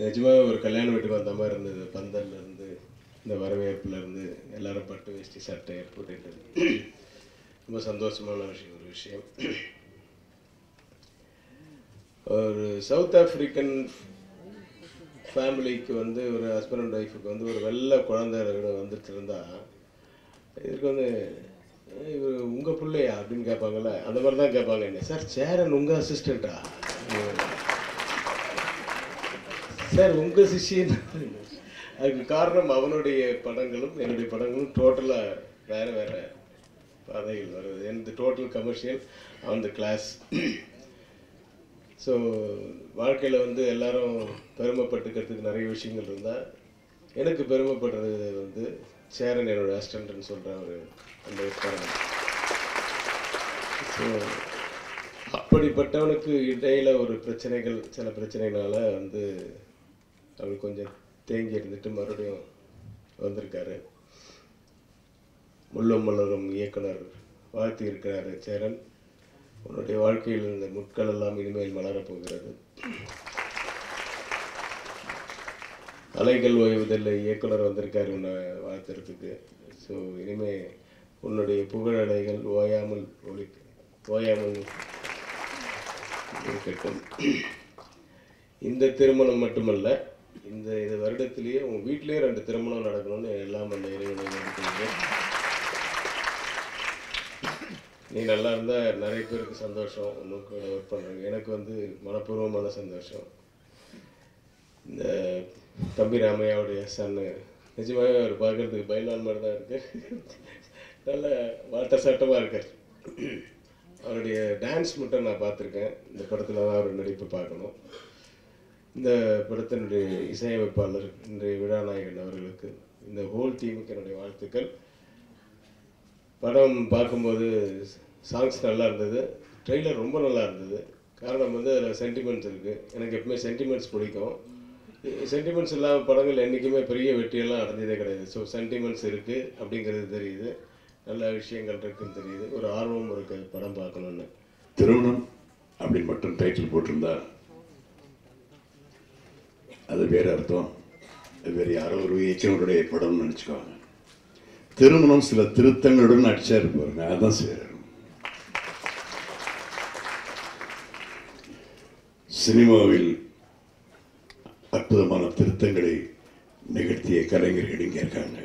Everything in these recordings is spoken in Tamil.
நிஜமாக ஒரு கல்யாண வீட்டுக்கு வந்த மாதிரி இருந்தது பந்தல்ல இருந்து இந்த வரவேற்புல இருந்து எல்லாரும் பட்டு வேஷ்டி சட்டை போட்டுட்டு ரொம்ப சந்தோஷமான விஷயம் ஒரு விஷயம் ஒரு சவுத் ஆப்பிரிக்கன் ஃபேமிலிக்கு வந்து ஒரு ஹஸ்பண்ட் அண்ட் ஒய்ஃபுக்கு வந்து ஒரு வெள்ளை குழந்தை வந்துட்டு இருந்தா இதுக்கு வந்து "ஏய், இவர் உங்கள் பிள்ளையா அப்படின்னு கேட்பாங்கல்ல அந்த மாதிரி தான் கேட்பாங்க என்ன சார் சேரன் உங்கள் அசிஸ்டண்ட்டா சார் உங்கள் சிஷியன் அதுக்கு காரணம் அவனுடைய படங்களும் என்னுடைய படங்களும் டோட்டலாக வேறு வேறு பாதைகள் வருது எனது total commercial on the class so வாழ்க்கையில் வந்து எல்லாரும் பெருமைப்பட்டுக்கிறதுக்கு நிறைய விஷயங்கள் இருந்தால் எனக்கு பெருமைப்படுறது வந்து சேரன் என்னோட அசிஸ்டன்ட்னு சொல்கிற ஒரு அந்த காரணம் ஸோ அப்படிப்பட்டவனுக்கு இடையில ஒரு பிரச்சனைகள் சில பிரச்சனைகளால வந்து அவர் கொஞ்சம் தேங்கி இருந்துட்டு மறுபடியும் வந்திருக்காரு முள்ளும் மலரும் இயக்குனர் வாழ்த்தி இருக்கிறாரு சேரன் உன்னுடைய வாழ்க்கையில் இந்த முட்கள் எல்லாம் இனிமேல் மலரப் போகிறது அலைகள் ஓய்வதில்லை இயக்குனர் வந்திருக்காரு உன்னை வாழ்த்துறதுக்கு ஸோ இனிமே உன்னுடைய புகழலைகள் ஓயாமல் ஒளி ஓயாமல் இருக்கட்டும் இந்த திருமணம் மட்டுமல்ல இந்த இது வருடத்திலேயே உன் வீட்டிலேயே ரெண்டு திருமணம் நடக்கணும்னு எல்லாம் அந்த இறைவனை வேண்டிக்கிறேன் நீ நல்லா இருந்தா நிறைய பேருக்கு சந்தோஷம் உனக்கு ஒர்க் பண்ணுறீங்க எனக்கு வந்து மனப்பூர்வமான சந்தோஷம் இந்த தம்பி ராமையாவுடைய சன்னு நிஜமாவே அவர் பார்க்கறதுக்கு பைலான் மாதிரி தான் இருக்கு நல்ல வாட்ட சாட்டமாக இருக்கார் அவருடைய டான்ஸ் மட்டும் நான் பார்த்துருக்கேன் இந்த படத்தில் தான் அவர் நடிப்பு பார்க்கணும் இந்த படத்தினுடைய இசையமைப்பாளர் இன்றைய விழாநாயகன் அவர்களுக்கு இந்த ஹோல் டீமுக்கு என்னுடைய வாழ்த்துக்கள் படம் பார்க்கும்போது சாங்ஸ் நல்லா இருந்தது ட்ரெய்லர் ரொம்ப நல்லா இருந்தது காரணம் வந்து அதில் சென்டிமெண்ட்ஸ் இருக்குது எனக்கு எப்பவுமே சென்டிமெண்ட்ஸ் பிடிக்கும் சென்டிமெண்ட்ஸ் இல்லாத படங்கள் என்றைக்குமே பெரிய வெற்றியெல்லாம் அடைஞ்சதே கிடையாது ஸோ சென்டிமெண்ட்ஸ் இருக்குது அப்படிங்கிறது தெரியுது நல்ல விஷயங்கள் இருக்குன்னு தெரியுது ஒரு ஆர்வம் இருக்குது படம் பார்க்கணுன்னு திருமணம் அப்படின்னு மட்டும் டைட்டில் போட்டிருந்தா அது வேற அர்த்தம் அது வேற யாரோ ஒரு இயக்குனருடைய படம்னு நினச்சிக்குவாங்க திருமணம் சில திருத்தங்களுடன் அடிச்சாரு பாருங்க அதான் சேரணும் சினிமாவில் அற்புதமான திருத்தங்களை நிகழ்த்திய கலைஞர்கள் இங்கே இருக்காங்க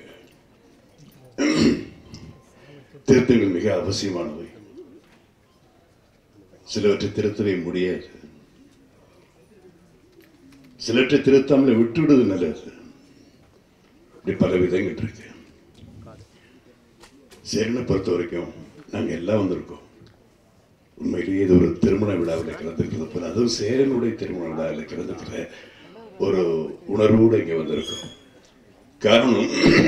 திருத்தங்கள் மிக அவசியமானவை சிலவற்றை திருத்தவே முடியாது சிலவற்றை திருத்தாமலே விட்டுவிடுவது நல்லது இப்படி பல விதங்கள் இருக்கு சேரனை பொறுத்த வரைக்கும் நாங்கள் எல்லாம் வந்திருக்கோம் உண்மையிலேயே இது ஒரு திருமண விழாவில் கலந்துக்கிறது போல அதுவும் சேரனுடைய திருமண விழாவில் கலந்துக்கிற ஒரு உணர்வோடு இங்கே வந்திருக்கோம் காரணம்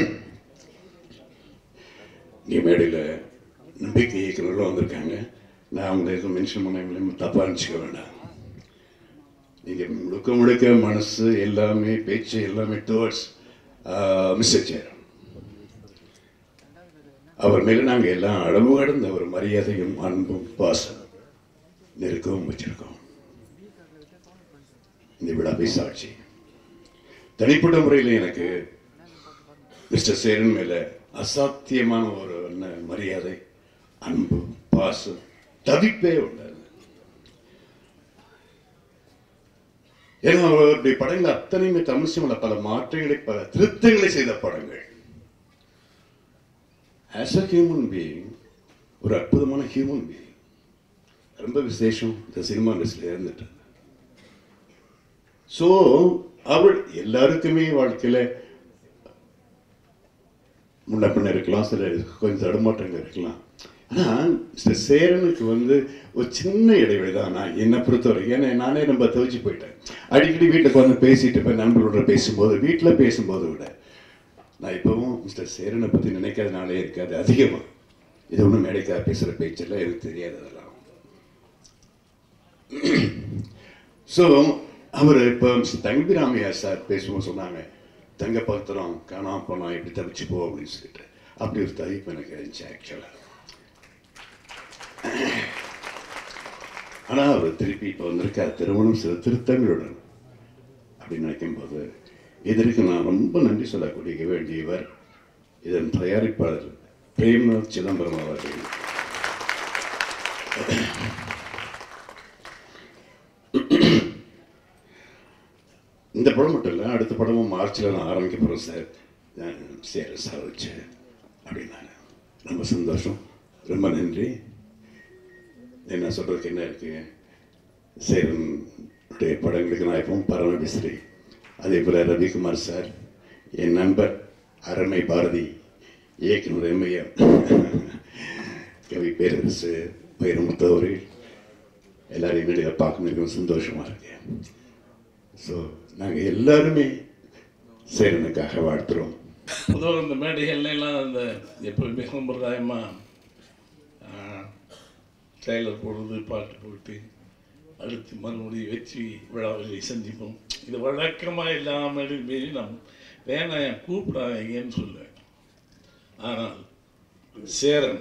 இங்கே மேடையில் நம்பிக்கை இயக்குநர்களும் வந்திருக்காங்க நான் அவங்கள எதுவும் மென்ஷன் பண்ண தப்பாக நினச்சிக்க வேண்டாம் நீங்கள் முழுக்க முழுக்க மனசு எல்லாமே பேச்சு எல்லாமே டுவர்ட்ஸ் மிஸ்டர் சேர் அவர் மேல நாங்கள் எல்லாம் அளவு கடந்த ஒரு மரியாதையும் அன்பும் பாசம் நெருக்கவும் வச்சிருக்கோம் இந்த விழாவை சாட்சி தனிப்பட்ட முறையில் எனக்கு மிஸ்டர் சேரன் மேல அசாத்தியமான ஒரு என்ன மரியாதை அன்பு பாசம் தவிப்பே உள்ளது ஏன்னா அவருடைய படங்கள் அத்தனையுமே தமிழ் சினிமாவில் பல மாற்றங்களை பல திருத்தங்களை செய்த படங்கள் ஆஸ் அ ஹியூமன் பீயிங் ஒரு அற்புதமான ஹியூமன் பீயிங் ரொம்ப விசேஷம் இந்த சினிமா இண்டஸ்ட்ரியில் இருந்துட்டு ஸோ அவள் எல்லாருக்குமே வாழ்க்கையில் முன்ன பின்ன இருக்கலாம் சில கொஞ்சம் தடுமாற்றங்கள் இருக்கலாம் ஆனால் மிஸ்டர் சேரனுக்கு வந்து ஒரு சின்ன இடைவெளி தான் நான் என்னை பொறுத்த வரைக்கும் ஏன்னா நானே ரொம்ப தவிச்சு போயிட்டேன் அடிக்கடி வீட்டுக்கு வந்து பேசிட்டு போய் நண்பர்களோட பேசும்போது வீட்டில் பேசும்போது விட நான் இப்போவும் மிஸ்டர் சேரனை பற்றி நினைக்காதனாலே இருக்காது அதிகமாக இது ஒன்றும் மேடைக்காக பேசுகிற பேச்செல்லாம் எனக்கு தெரியாது அதெல்லாம் ஸோ அவர் இப்போ தங்கி ராமையா சார் பேசும்போது சொன்னாங்க தங்க பத்திரம் காணாம போனோம் இப்படி தப்பிச்சு போ அப்படின்னு சொல்லிட்டு அப்படி ஒரு தவிப்பு எனக்கு இருந்துச்சு ஆக்சுவலாக ஆனால் அவர் திருப்பி இப்போ வந்திருக்கார் திருமணம் சில திருத்தங்களுடன் அப்படின்னு நினைக்கும்போது இதற்கு நான் ரொம்ப நன்றி சொல்லக்கூடிய வேண்டியவர் இதன் தயாரிப்பாளர் பிரேம்நாத் சிதம்பரம் அவர்கள் இந்த படம் மட்டும் இல்லை அடுத்த படமும் மார்ச்சில் நான் ஆரம்பிக்க போகிறேன் சார் சரி சார் வச்சு அப்படின்னாங்க ரொம்ப சந்தோஷம் ரொம்ப நன்றி என்ன சொல்கிறதுக்கு என்ன இருக்குங்க சேரனுடைய படங்களுக்கு நான் எப்பவும் பரமபிஸ்ரீ அதே போல் ரவிக்குமார் சார் என் நண்பர் அருமை பாரதி இயக்குனர் எம்ஐஎம் கவி பேரரசு பயிரமுத்தவர்கள் எல்லாரையும் இடையில பார்க்க மிகவும் சந்தோஷமாக இருக்கு ஸோ நாங்கள் எல்லாருமே சேரனுக்காக வாழ்த்துறோம் பொதுவாக இந்த மேடைகள்ல எல்லாம் அந்த எப்பவுமே சம்பிரதாயமாக ட்ரெய்லர் போடுறது பாட்டு போட்டு அடுத்து மறுபடியும் வெற்றி விழாவிலை சந்திப்போம் இது வழக்கமாக இல்லாமல் மீறி நாம் வேணாம் கூப்பிடாதீங்கன்னு சொல்லுவேன் ஆனால் சேரன்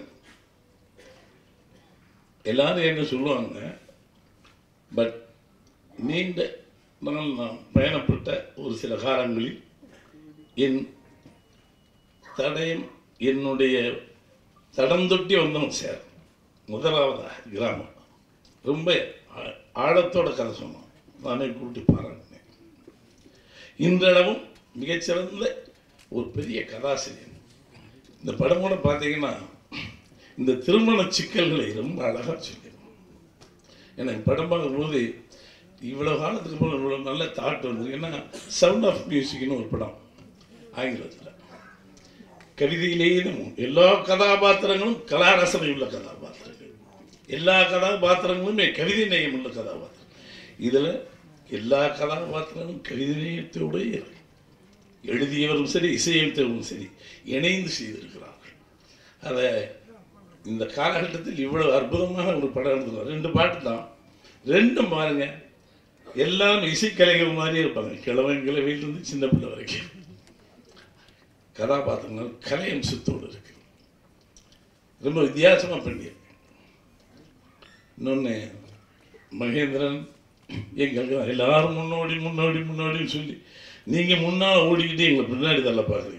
எல்லாரும் என்ன சொல்லுவாங்க பட் நீண்ட நாள் நான் பயணப்பட்ட ஒரு சில காலங்களில் என் தடயம் என்னுடைய தடம் தொட்டி வந்தவன் சார் முதலாவதா கிராமம் ரொம்ப ஆ- ஆழத்தோட கதை சொன்னான் நானே கூப்பிட்டு பாராட்டினேன் இன்றளவும் மிகச்சிறந்த ஒரு பெரிய கதாசிரியர் இந்த படம் கூட பார்த்தீங்கன்னா இந்த திருமண சிக்கல்களை ரொம்ப அழகாக சொல்லியிருக்கோம் எனக்கு படம் பார்க்கும்போது இவ்வளோ காலத்துக்கு அப்புறம் இவ்வளோ நல்ல தாட் வந்து ஏன்னா சவுண்ட் ஆஃப் மியூசிக்னு ஒரு படம் ஆங்கிலத்தில் கவிதையிலேயே நம்ம எல்லா கதாபாத்திரங்களும் கலாரசனை உள்ள கதாபாத்திரங்கள் எல்லா கதாபாத்திரங்களுமே கவிதை நேயம் உள்ள கதாபாத்திரம் இதில் எல்லா கதாபாத்திரங்களும் கவிதை நேயத்தோடு இருக்கு எழுதியவரும் சரி இசையமைத்தவரும் சரி இணைந்து செய்திருக்கிறார்கள் அதை இந்த காலகட்டத்தில் இவ்வளவு அற்புதமாக ஒரு படம் எடுத்துக்கலாம் ரெண்டு பாட்டு தான் ரெண்டும் பாருங்க எல்லாம் இசைக்கலைகள் மாதிரி இருப்பாங்க கிழவன் கிழவிலிருந்து சின்ன பிள்ளை வரைக்கும் கதாபாத்திரங்கள் கலை அம்சத்தோடு இருக்கு ரொம்ப வித்தியாசமாக பண்ணியிருக்கு இன்னொன்று மகேந்திரன் எங்களுக்கு எல்லாரும் முன்னோடி முன்னோடி முன்னோடின்னு சொல்லி நீங்கள் முன்னால் ஓடிக்கிட்டு எங்களை பின்னாடி தள்ள பார்க்குறீங்க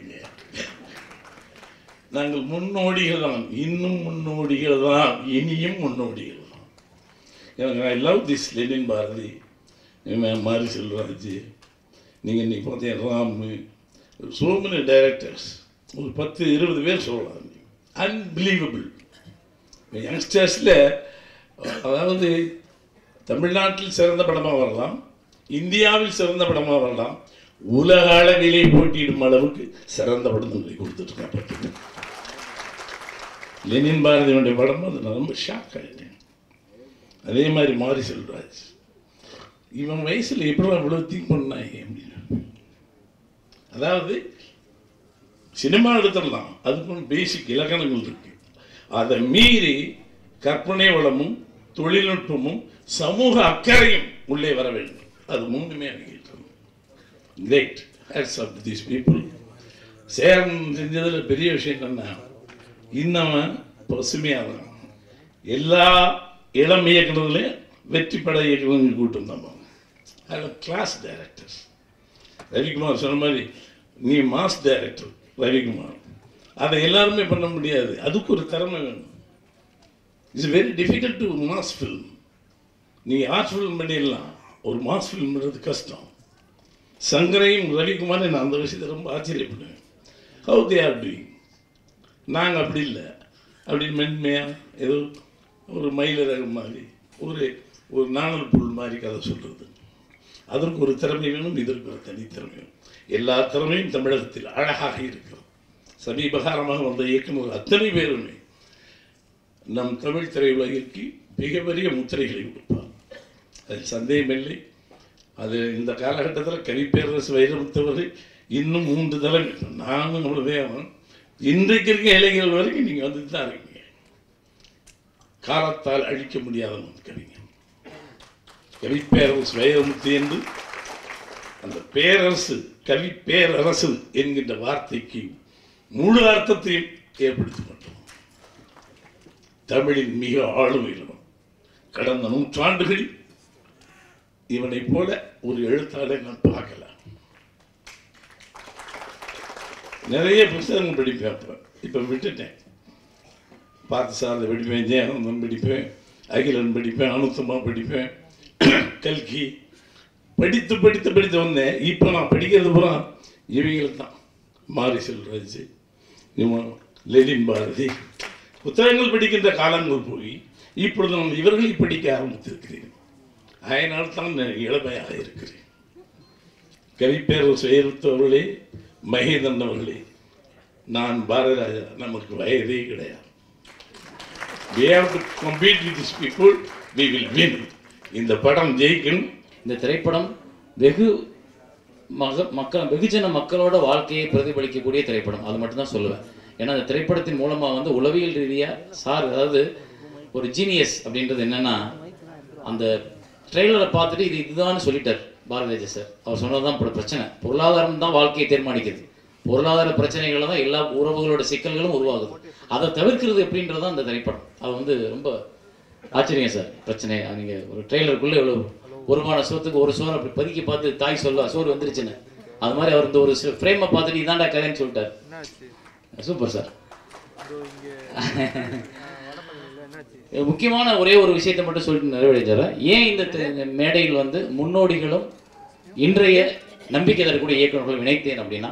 நாங்கள் முன்னோடிகள் தான் இன்னும் முன்னோடிகள் தான் இனியும் முன்னோடிகள் தான் எனக்கு I love this Lenin Bharathi இவன் மாரி செல்வராஜ் நீங்கள் இன்னைக்கு பார்த்தீங்க ராமு so many டைரக்டர்ஸ் ஒரு பத்து இருபது பேர் சொல்லலாம் அன்பிலீவபிள் யங்ஸ்டர்ஸில் அதாவது தமிழ்நாட்டில் சிறந்த படமாக வரலாம் இந்தியாவில் சிறந்த படமாக வரலாம் உலக அளவிலே போட்டியிடும் அளவுக்கு சிறந்த படங்களை கொடுத்துட்டு லெனின் பாரதியுடைய படம் அது நான் ரொம்ப ஷாக் ஆகிட்டேன் அதே மாதிரி மாரி செல்வராஜ் இவன் வயசில் எப்படி இவ்வளோ திங்க் பண்ணாங்க அப்படின்னு அதாவது சினிமா எடுத்துடலாம் அதுக்கும் பேசிக் இலக்கணங்கள் இருக்கு அதை மீறி கற்பனை வளமும் தொழில்நுட்பமும் சமூக அக்கறையும் உள்ளே வர வேண்டும் அது மூணுமே அடங்கிட்டு great hats off these people சேரம் செஞ்சதில் பெரிய விஷயம் என்னன்னா இன்னவன் பசுமையாக எல்லா இளம் இயக்குனர்களையும் வெற்றி பட இயக்குனர்கள் கூட்டம் தான் அதில் கிளாஸ் டைரக்டர்ஸ் ரவிக்குமார் சொன்ன மாதிரி நீ மாஸ் டைரக்டர் ரவிக்குமார் அதை எல்லாருமே பண்ண முடியாது அதுக்கு ஒரு திறமை வேணும் it's very difficult to mass film நீ ஆர்ட் ஃபில்ம் பண்ணிடலாம் ஒரு மாஸ் ஃபில்ம் பண்ணுறது கஷ்டம் சங்கரையும் ரவிக்குமாரையும் நான் அந்த விஷயத்தை ரொம்ப ஆச்சரியப்படுவேன் ஹவு தே ஆர் டூயிங் நாங்கள் அப்படி இல்லை அப்படி மென்மையாக ஏதோ ஒரு மயிலிறகு மாதிரி ஒரு ஒரு நாணல் புல் மாதிரி கதை சொல்கிறது அதற்கு ஒரு திறமை வேணும் இதற்கு ஒரு தனித்திறமை வேணும் எல்லா திறமையும் தமிழகத்தில் அழகாக இருக்கிறது சமீப காலமாக வந்த இயக்குநர் அத்தனை பேருமே நம் தமிழ் திரையுலகிற்கு மிகப்பெரிய முத்திரைகளை கொடுப்பார் அதில் சந்தேகமில்லை அது இந்த காலகட்டத்தில் கவிப்பேரரசு வைரமுத்தவர்கள் இன்னும் மூன்று தலைமை நானும் அவ்வளோதான் இன்றைக்கு இருக்க இளைஞர்கள் வரைக்கும் நீங்கள் வந்துட்டு தான் இருக்கீங்க காலத்தால் அழிக்க முடியாத ஒரு கவிஞர் கவிப்பேரரசு வைரமுத்து என்று அந்த பேரரசு கவி பேரரசு என்கின்ற வார்த்தைக்கு முழு அர்த்தத்தையும் ஏற்படுத்திக் கொண்டோம் தமிழின் மிக ஆளுமையிலும் கடந்த நூற்றாண்டுகளில் இவனை போல ஒரு எழுத்தாளரை நான் பார்க்கல நிறைய புத்தகங்கள் படிப்பேன் அப்போ இப்போ விட்டுட்டேன் பார்த்து சாரதை படிப்பேன் ஜெயானந்தம் படிப்பேன் அகிலன் படிப்பேன் அனுத்தமா படிப்பேன் கல்கி படித்து படித்து படித்து வந்தேன் இப்போ நான் படிக்கிறது பூரா இவங்களுக்கு தான் மாரி செல்வராஜ் இவன் லெனின் பாரதி புத்தகங்கள் படிக்கின்ற காலங்கள் போய் இப்பொழுது நான் இவர்களை படிக்க ஆரம்பித்திருக்கிறேன் அதனால் தான் நான் இளமையாக இருக்கிறேன் கவிப்பேரல் செயல்பவர்களே மகேந்திரன் அவர்களே நான் பாரதிராஜா நமக்கு வயதே கிடையாது we have to compete with these people we will win இந்த படம் ஜெயிக்கணும் இந்த திரைப்படம் வெகு மக மக்கள் வெகுஜன மக்களோட வாழ்க்கையை பிரதிபலிக்கக்கூடிய திரைப்படம் அது மட்டும்தான் சொல்லுவேன் ஏன்னா அந்த திரைப்படத்தின் மூலமாக வந்து உளவியல் ரீதியாக சார் அதாவது ஒரு ஜீனியஸ் அப்படின்றது என்னன்னா அந்த ட்ரெய்லரை பார்த்துட்டு இது இதுதான் சொல்லிட்டார் பாரதிராஜா சார் அவர் சொன்னதுதான் இப்ப பிரச்சனை பொருளாதாரம் தான் வாழ்க்கையை தீர்மானிக்குது பொருளாதார பிரச்சனைகள் தான் எல்லா உறவுகளோட சிக்கல்களும் உருவாகுது அதை தவிர்க்கிறது எப்படின்றது தான் அந்த திரைப்படம் அது வந்து ரொம்ப ஆச்சரியம் சார் பிரச்சனை நீங்கள் ஒரு ட்ரெய்லருக்குள்ளே எவ்வளோ ஒரு மான சோத்துக்கு ஒரு சோறு அப்படி பதுக்கி பார்த்து தாய் சொல்ல சோறு வந்துருச்சுன்னு அது மாதிரி அவர் இந்த ஒரு ஃப்ரேமை பார்த்துட்டு இதாண்டா கதைன்னு சொல்லிட்டார் சூப்பர் சார் முக்கியமான ஒரே ஒரு விஷயத்தை மட்டும் சொல்லிட்டு நிறைவேறிச்சாரன் ஏன் இந்த தி- இந்த மேடையில் வந்து முன்னோடிகளும் இன்றைய நம்பிக்கை தரக்கூடிய இயக்குநர்களும் இணைத்தேன் அப்படின்னா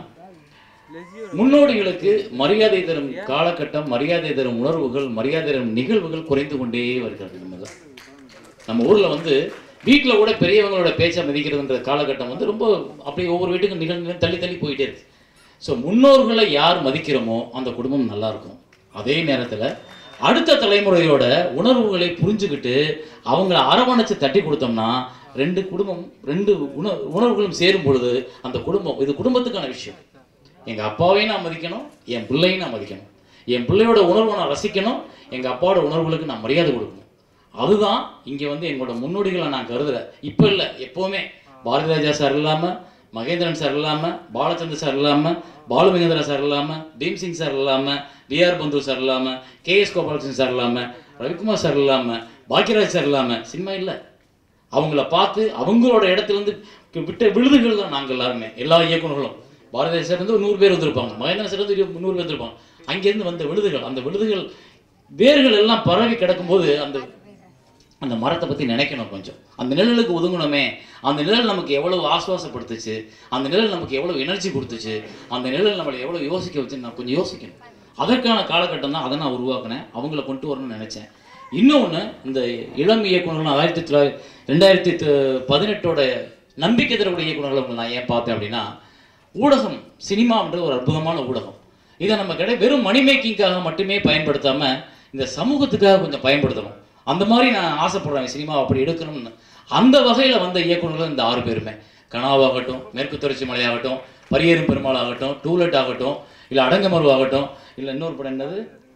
முன்னோடிகளுக்கு மரியாதை தரும் காலகட்டம் மரியாதை தரும் உணர்வுகள் மரியாதை தரும் நிகழ்வுகள் குறைந்து கொண்டே வருகிறது நம்ம நம்ம ஊர்ல வந்து வீட்டில் கூட பெரியவங்களோட பேச்சை மதிக்கிறதுன்ற காலகட்டம் வந்து ரொம்ப அப்படியே ஒவ்வொரு வீட்டுக்கும் நிகழ்ந்து தள்ளி தள்ளி போயிட்டே இருக்கு ஸோ முன்னோர்களை யார் மதிக்கிறோமோ அந்த குடும்பம் நல்லா இருக்கும் அதே நேரத்தில் அடுத்த தலைமுறையோட உணர்வுகளை புரிஞ்சுக்கிட்டு அவங்கள அரவணைச்சு தட்டி கொடுத்தோம்னா ரெண்டு குடும்பம் ரெண்டு உண உணர்வுகளும் சேரும் பொழுது அந்த குடும்பம் இது குடும்பத்துக்கான விஷயம் எங்கள் அப்பாவையும் நான் மதிக்கணும் என் பிள்ளையும் நான் மதிக்கணும் என் பிள்ளையோட உணர்வை நான் ரசிக்கணும் எங்கள் அப்பாவோட உணர்வுகளுக்கு நான் மரியாதை கொடுக்கணும் அதுதான் இங்கே வந்து எங்களோட முன்னோடிகளை நான் கருதுறேன் இப்போ இல்லை எப்போவுமே பாரதிராஜா சார் இல்லாமல் மகேந்திரன் சார் இல்லாமல் பாலச்சந்தர் சார் இல்லாமல் பாலுமகேந்திரா சார் இல்லாமல் பீம்சிங் சார் இல்லாமல் விஆர் பந்து சார் இல்லாமல் கேஎஸ் கோபாலகிருஷ்ணன் சார் இல்லாமல் ரவிக்குமார் சார் இல்லாமல் பாக்கியராஜ் சார் இல்லாமல் சினிமா இல்லை அவங்கள பார்த்து அவங்களோட இடத்துல இருந்து விட்ட விழுதுகள் தான் நாங்கள் எல்லாருமே எல்லா இயக்குநர்களும் பாரதிய சார் வந்து ஒரு நூறு பேர் வந்திருப்பாங்க மகேந்திரன் சார் வந்து இரு- நூறு பேர் வந்திருப்பாங்க அங்கேருந்து வந்த விழுதுகள் அந்த விழுதுகள் வேர்கள் எல்லாம் பரவி கிடக்கும்போது அந்த அந்த மரத்தை பற்றி நினைக்கணும் கொஞ்சம் அந்த நிழலுக்கு ஒதுங்கணுமே அந்த நிழல் நமக்கு எவ்வளவு ஆசுவாசப்படுத்துச்சு அந்த நிழல் நமக்கு எவ்வளவு எனர்ஜி கொடுத்துச்சு அந்த நிழல் நம்மளை எவ்வளவு யோசிக்க வச்சு நான் கொஞ்சம் யோசிக்கணும் அதற்கான காலகட்டம் தான் அதை நான் உருவாக்கினேன் அவங்கள கொண்டு வரணும்னு நினச்சேன் இன்னொன்று இந்த இளம் இயக்குநர்கள் ஆயிரத்தி தொள்ளாயிரத்தி ரெண்டாயிரத்தி பதினெட்டோட நம்பிக்கை தரக்கூடிய இயக்குநர்களை நான் ஏன் பார்த்தேன் அப்படின்னா ஊடகம் சினிமான்றது ஒரு அற்புதமான ஊடகம் இதை நம்ம கிடை வெறும் மணி மேக்கிங்காக மட்டுமே பயன்படுத்தாம இந்த சமூகத்துக்காக கொஞ்சம் பயன்படுத்தணும் அந்த மாதிரி நான் ஆசைப்படுறேன் சினிமா அப்படி எடுக்கணும்னு அந்த வகையில் வந்த இயக்குநர்கள் இந்த ஆறு பேருமே கனாவாகட்டும் மேற்கு தொடர்ச்சி மலையாகட்டும் பரியேறும் பெருமாள் ஆகட்டும் டூலெட் ஆகட்டும் இல்லை அடங்கமர்வு ஆகட்டும் இல்லை இன்னொரு படம் என்னது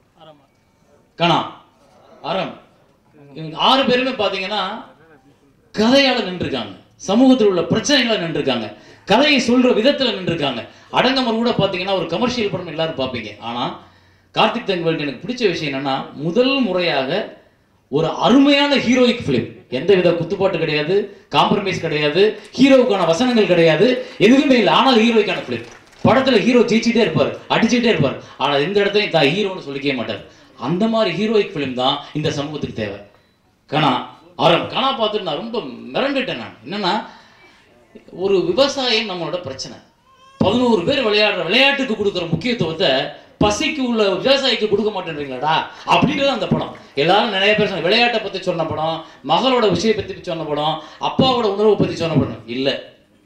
கணா அறம் இவங்க ஆறு பேருமே பார்த்தீங்கன்னா கதையால நின்றுருக்காங்க சமூகத்தில் உள்ள பிரச்சனைகளை நின்றுருக்காங்க கதையை சொல்ற விதத்துல நின்றுருக்காங்க அடங்கமர் கூட பார்த்தீங்கன்னா ஒரு கமர்ஷியல் படம் எல்லாரும் பார்ப்பீங்க ஆனா கார்த்திக் தங்கவேல்ட்டு எனக்கு பிடிச்ச விஷயம் என்னன்னா முதல் முறையாக ஒரு அருமையான ஹீரோயிக் ஃபிலிம் எந்த வித குத்துப்பாட்டு கிடையாது காம்ப்ரமைஸ் கிடையாது ஹீரோவுக்கான வசனங்கள் கிடையாது எதுவுமே இல்லை ஆனால் ஹீரோய்க்கான ஃபிலிம் படத்துல ஹீரோ ஜெயிச்சிட்டே இருப்பார் அடிச்சுட்டே இருப்பார் ஆனா எந்த இடத்துலையும் தான் ஹீரோன்னு சொல்லிக்கவே மாட்டார் அந்த மாதிரி ஹீரோயிக் ஃபிலிம் தான் இந்த சமூகத்துக்கு தேவை கணா ஆரம் கணா பார்த்துட்டு நான் ரொம்ப மிரண்டுட்டேன் நான் என்னன்னா ஒரு விவசாயம் நம்மளோட பிரச்சனை பதினோரு பேர் விளையாடுற விளையாட்டுக்கு கொடுக்குற முக்கியத்துவத்தை பசிக்கு உள்ள விவசாயிக்கு கொடுக்க மாட்டேன்றீங்களாடா அப்படின்றது அந்த படம் எல்லாரும் நிறைய பேர் சொன்ன விளையாட்டை பற்றி சொன்ன படம் மகளோட விஷயத்தை பற்றி சொன்ன படம் அப்பாவோட உணர்வை பற்றி சொன்ன படம் இல்லை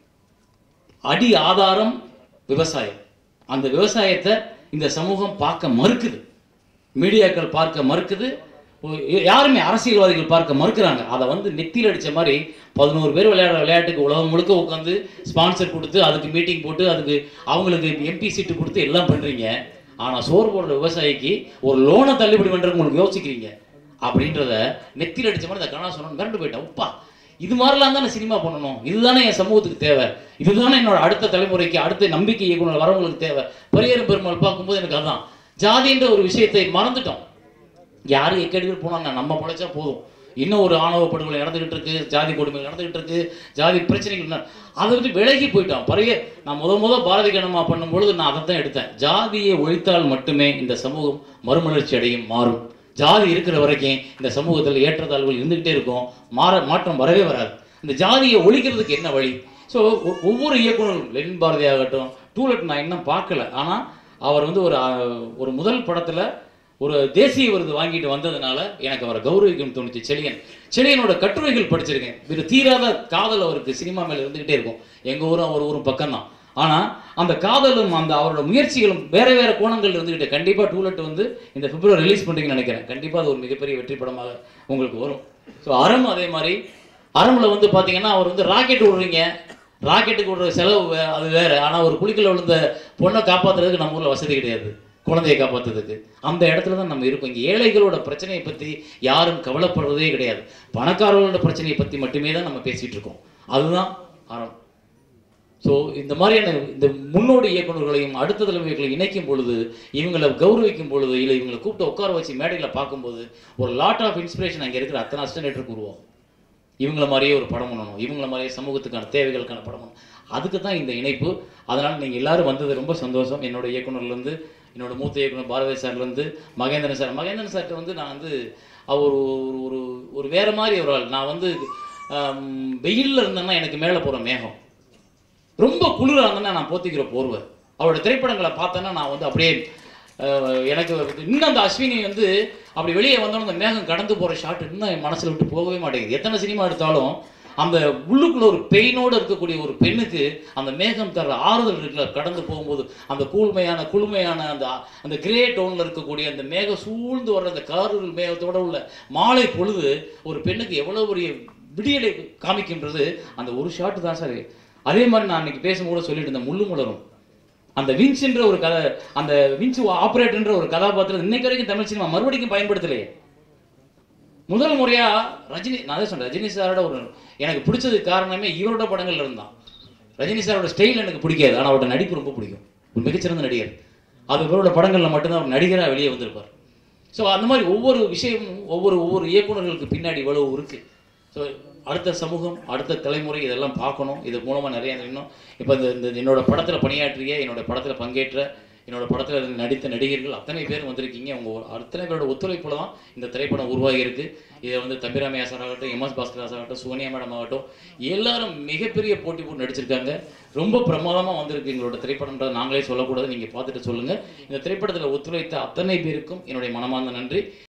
அடி ஆதாரம் விவசாயம் அந்த விவசாயத்தை இந்த சமூகம் பார்க்க மறுக்குது மீடியாக்கள் பார்க்க மறுக்குது ஒ- யாருமே அரசியல்வாதிகள் பார்க்க மறுக்கிறாங்க அதை வந்து நெத்தியில் அடிச்ச மாதிரி பதினோரு பேர் விளையாடுற விளையாட்டுக்கு உலகம் முழுக்க உட்காந்து ஸ்பான்சர் கொடுத்து அதுக்கு மீட்டிங் போட்டு அதுக்கு அவங்களுக்கு எம்பி சீட்டு கொடுத்து எல்லாம் பண்றீங்க ஆனா சோறு போடுற விவசாயிக்கு ஒரு லோனை தள்ளுபடி பண்றதுக்கு உங்களுக்கு யோசிக்கிறீங்க அப்படின்றத நெத்தியில் அடிச்ச மாதிரி இந்த கணா சொன்ன மிரண்டு போயிட்டேன் உப்பா இது மாதிரிலாம் தானே சினிமா பண்ணணும் இதுதானே என் சமூகத்துக்கு தேவை இதுதானே என்னோட அடுத்த தலைமுறைக்கு அடுத்த நம்பிக்கை இயக்குனர் வரவங்களுக்கு தேவை பரியேறும் பெருமாள் பார்க்கும்போது எனக்கு அதான் ஜாதின்ற ஒரு விஷயத்தை மறந்துட்டோம் யாரு எக்கடிகள் போனாங்க நம்ம பிழைச்சா போதும் இன்னும் ஒரு ஆணவ படுகொலை நடந்துகிட்டு இருக்கு ஜாதி கொடுமை நடந்துகிட்டு இருக்கு ஜாதி பிரச்சனைகள் நட- அதை விட்டு விலகி போயிட்டோம் பழைய நான் முத முத பாரதி கண்ணம்மா பண்ணும்பொழுது நான் அதை தான் எடுத்தேன் ஜாதியை ஒழித்தால் மட்டுமே இந்த சமூகம் மறுமலர்ச்சி அடையும் மாறும் ஜாதி இருக்கிற வரைக்கும் இந்த சமூகத்தில் ஏற்றத்தாழ்வுகள் இருந்துகிட்டே இருக்கும் மாற மாற்றம் வரவே வராது இந்த ஜாதியை ஒழிக்கிறதுக்கு என்ன வழி ஸோ ஒவ்வொரு இயக்குனரும் லெனின் பாரதி ஆகட்டும் டூலெட் நான் இன்னும் பார்க்கல ஆனால் அவர் வந்து ஒரு அஹ், ஒரு முதல் படத்தில் ஒரு தேசிய விருது வாங்கிட்டு வந்ததுனால எனக்கு அவரை கௌரவிக்கணும்னு தோணுச்சு செழியன் செழியனோட கட்டுரைகள் படிச்சிருக்கேன் ஒரு தீராத காதல் அவருக்கு சினிமா மேல இருந்துகிட்டே இருக்கும் எங்க ஊரும் அவர் ஊரும் பக்கம்தான் ஆனா அந்த காதலும் அந்த அவரோட முயற்சிகளும் வேற வேற கோணங்கள் இருந்துகிட்டு கண்டிப்பா டூலெட் வந்து இந்த பிப்ரவரி ரிலீஸ் பண்றீங்கன்னு நினைக்கிறேன் கண்டிப்பா அது ஒரு மிகப்பெரிய வெற்றி படமாக உங்களுக்கு வரும் ஸோ அறம் அதே மாதிரி அறம்ல வந்து பாத்தீங்கன்னா அவர் வந்து ராக்கெட் விடுறீங்க ராக்கெட்டுக்கு விடுற செலவு வே- அது வேற ஆனா ஒரு குளிக்கல விழுந்த பொண்ணை காப்பாத்துறதுக்கு நம்ம ஊர்ல வசதி கிடையாது குழந்தையை காப்பாத்துறதுக்கு அந்த இடத்துல தான் நம்ம இருக்கோம் இங்கே ஏழைகளோட பிரச்சனையை பற்றி யாரும் கவலைப்படுறதே கிடையாது பணக்காரர்களோட பிரச்சனையை பற்றி மட்டுமே தான் நம்ம பேசிட்டு இருக்கோம் அதுதான் அறம் ஸோ இந்த மாதிரியான இந்த முன்னோடி இயக்குனர்களையும் அடுத்த தலைமைகளையும் இணைக்கும் பொழுது இவங்களை கௌரவிக்கும் பொழுது இல்லை இவங்களை கூப்பிட்டு உட்கார வச்சு மேடையில் பார்க்கும்போது ஒரு லாட் ஆஃப் இன்ஸ்பிரேஷன் அங்கே இருக்கிற அத்தனை அஸ்டனேட்டருக்கு உருவாகும் இவங்கள மாதிரியே ஒரு படம் பண்ணணும் இவங்கள மாதிரியே சமூகத்துக்கான தேவைகளுக்கான படம் பண்ணணும் அதுக்கு தான் இந்த இணைப்பு அதனால் நீங்கள் எல்லாரும் வந்தது ரொம்ப சந்தோஷம் என்னோட இயக்குனர்லேருந்து என்னோட மூத்த இயக்குனர் பாரதி சார்லேருந்து மகேந்திரன் சார் மகேந்திரன் சார்கிட்ட வந்து நான் வந்து அவர் ஒரு ஒரு ஒரு வேற மாதிரி ஒரு ஆள் நான் வந்து வெயிலில் இருந்தேன்னா எனக்கு மேலே போகிற மேகம் ரொம்ப குளிராக இருந்தேன்னா நான் போத்திக்கிற போர்வை அவரோட திரைப்படங்களை பார்த்தேன்னா நான் வந்து அப்படியே அஹ், எனக்கு இன்னும் அந்த அஸ்வினி வந்து அப்படி வெளியே வந்தோன்னு அந்த மேகம் கடந்து போகிற ஷாட் இன்னும் என் மனசில் விட்டு போகவே மாட்டேங்குது எத்தனை சினிமா எடுத்தாலும் அந்த உள்ளுக்குள்ள ஒரு பெயினோடு இருக்கக்கூடிய ஒரு பெண்ணுக்கு அந்த மேகம் தர ஆறுதல் இருக்குல்ல கடந்து போகும்போது அந்த கூழ்மையான குளுமையான அந்த அந்த கிரே டோனில் இருக்கக்கூடிய அந்த மேகம் சூழ்ந்து வர்ற அந்த காரல் மேகத்தோட உள்ள மாலை பொழுது ஒரு பெண்ணுக்கு எவ்வளோ பெரிய விடியலை காமிக்கின்றது அந்த ஒரு ஷாட்டு தான் சார் அதே மாதிரி நான் அன்னைக்கு பேசும்போது சொல்லிட்டு இருந்தேன் முள்ளு மலரும் அந்த வின்ஸ்ன்ற ஒரு கதை அந்த வின்ஸ் ஆப்ரேட்டர்ன்ற ஒரு கதாபாத்திரம் இன்னைக்கு வரைக்கும் தமிழ் சினிமா மறுபடியும் பயன்படுத்தலையே முதல் முறையா ரஜினி நான் தான் சொல்றேன் ரஜினி சாரோட ஒரு எனக்கு பிடிச்சதுக்கு காரணமே இவரோட படங்கள்ல இருந்தான் ரஜினி சாரோட ஸ்டைல் எனக்கு பிடிக்காது ஆனால் அவரோட நடிப்பு ரொம்ப பிடிக்கும் ஒரு மிகச்சிறந்த நடிகர் அது இவரோட படங்கள்ல மட்டும்தான் அவர் நடிகராக வெளியே வந்திருப்பார் ஸோ அந்த மாதிரி ஒவ்வொரு விஷயமும் ஒவ்வொரு ஒவ்வொரு இயக்குனர்களுக்கு பின்னாடி இவ்வளவு இருக்கு ஸோ அடுத்த சமூகம் அடுத்த தலைமுறை இதெல்லாம் பார்க்கணும் இது மூலமாக நிறைய இன்னும் இப்போ இந்த இந்த என்னோட படத்தில் பணியாற்றிய என்னோட படத்தில் பங்கேற்ற என்னோட படத்தில் நடித்த நடிகர்கள் அத்தனை பேர் வந்திருக்கீங்க உங்கள் அத்தனை பேரோட ஒத்துழைப்புல தான் இந்த திரைப்படம் உருவாகி இருக்கு இதை வந்து தம்பிராமையா சார் ஆகட்டும் எம்எஸ் பாஸ்கர் சார் ஆகட்டும் சோனியா மேடம் ஆகட்டும் எல்லாரும் மிகப்பெரிய போட்டி போட்டு நடிச்சிருக்காங்க ரொம்ப பிரமாதமாக வந்திருக்கு எங்களோட திரைப்படம்ன்றதை நாங்களே சொல்லக்கூடாது நீங்கள் பார்த்துட்டு சொல்லுங்கள் இந்த திரைப்படத்தில் ஒத்துழைத்த அத்தனை பேருக்கும் என்னுடைய மனமார்ந்த நன்றி